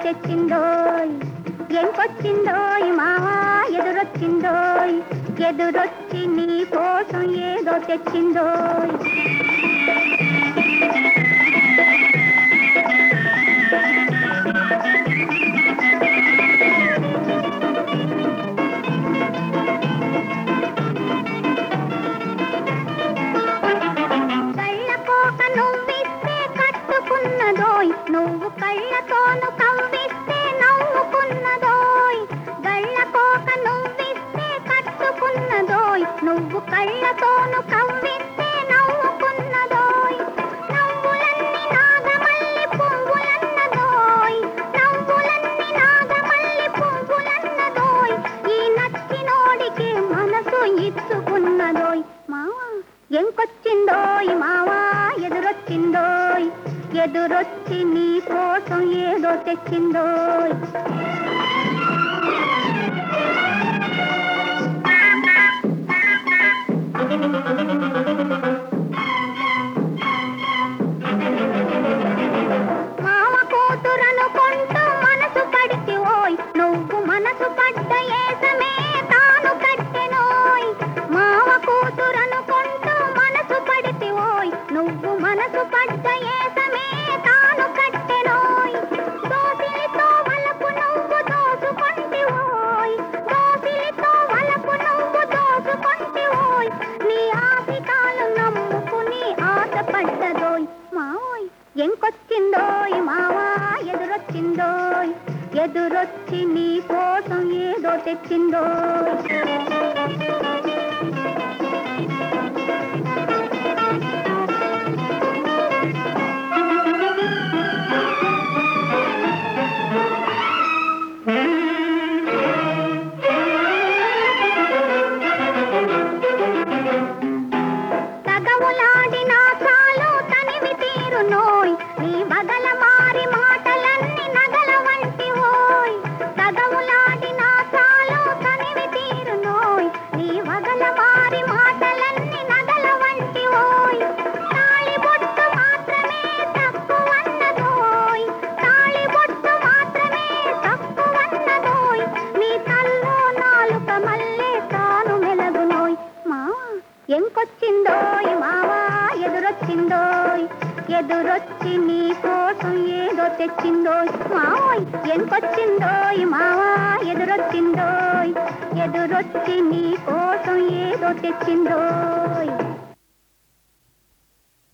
తెచ్చిందోయ్ ఎంకొచ్చిందోయ్ మావా ఎదురొచ్చిందోయ్ ఎదురొచ్చి నీ కోసం ఏదో తెచ్చిందోయ్ కళ్ళకోక నువ్విస్తే కట్టుకున్నదోయ్ నువ్వు కళ్ళతోను కవ్విస్తే నవ్వుకున్నదోయ్ గళ్ళకోక నువ్విస్తే కట్టుకున్నదోయ్ నువ్వు కళ్ళతోను కవ్విస్తే నవ్వుకున్నదోయ్ నవ్వులన్నీ నాగమల్లి పువ్వులన్నదోయ్ నవ్వులన్నీ నాగమల్లి పువ్వులన్నదోయ్ ఈ నచ్చినోడికి మనసు ఇచ్చుకున్నదోయ్ మావా ఎంకొచ్చిందోయ్ మావా ఎదురొచ్చిందోయ్ ఎదురొచ్చి నీ కోసం ఏదో తెచ్చిందోయ్ మామ కూతురనుకుంటూ మనసు పడితి ఓయ్ నువ్వు మనసు పడ్డ ఏసమే తాను కట్టెనోయ్ మామ కూతురనుకుంటూ మనసు పడితి ఓయ్ నువ్వు మనసు పడ్డ ఏసమే తాను కట్టెనోయ్ దోసిలితో వలపు నువ్వు దోసుకొంటి ఓయ్ దోసిలితో వలపు నువ్వు దోసుకొంటి ఓయ్ నీ ఆశికాలు నమ్ముకుని ఆశపడ్డదోయ్ మావోయ్ ఎంకొచ్చిందోయ్ మావా ఎదురొచ్చిందోయ్ ఎదురొచ్చి నీ కోసం ఏదో తెచ్చిందోయ్ తగవులాడినా చాలు తనివి తీరునోయ్ నీ బగల మారి మాటలన్నీ నగల వంటి ఓయ్ తగవులాడినా చాలు తనివి తీరునోయ్ నీ వగల మారి మాటలన్నీ నగల వంటి ఓయ్ తాళి బొట్టు మాత్రమే తక్కువన్నదోయ్ తాళి బొట్టు మాత్రమే తక్కువన్నదోయ్ నీ తల్లో నాలుక మల్లె తాను మెలగునోయ్ మావా ఎంకొచ్చిందోయ్ మావా ఎదురొచ్చిందోయ్ ఎదురొచ్చి నీ కోసం ఏదో తెచ్చిందోయ్ మావోయ్ ఎంకొచ్చిందోయ్ మావా ఎదురొచ్చిందోయ్ ఎదురొచ్చి నీ కోసం ఏదో తెచ్చిందోయ్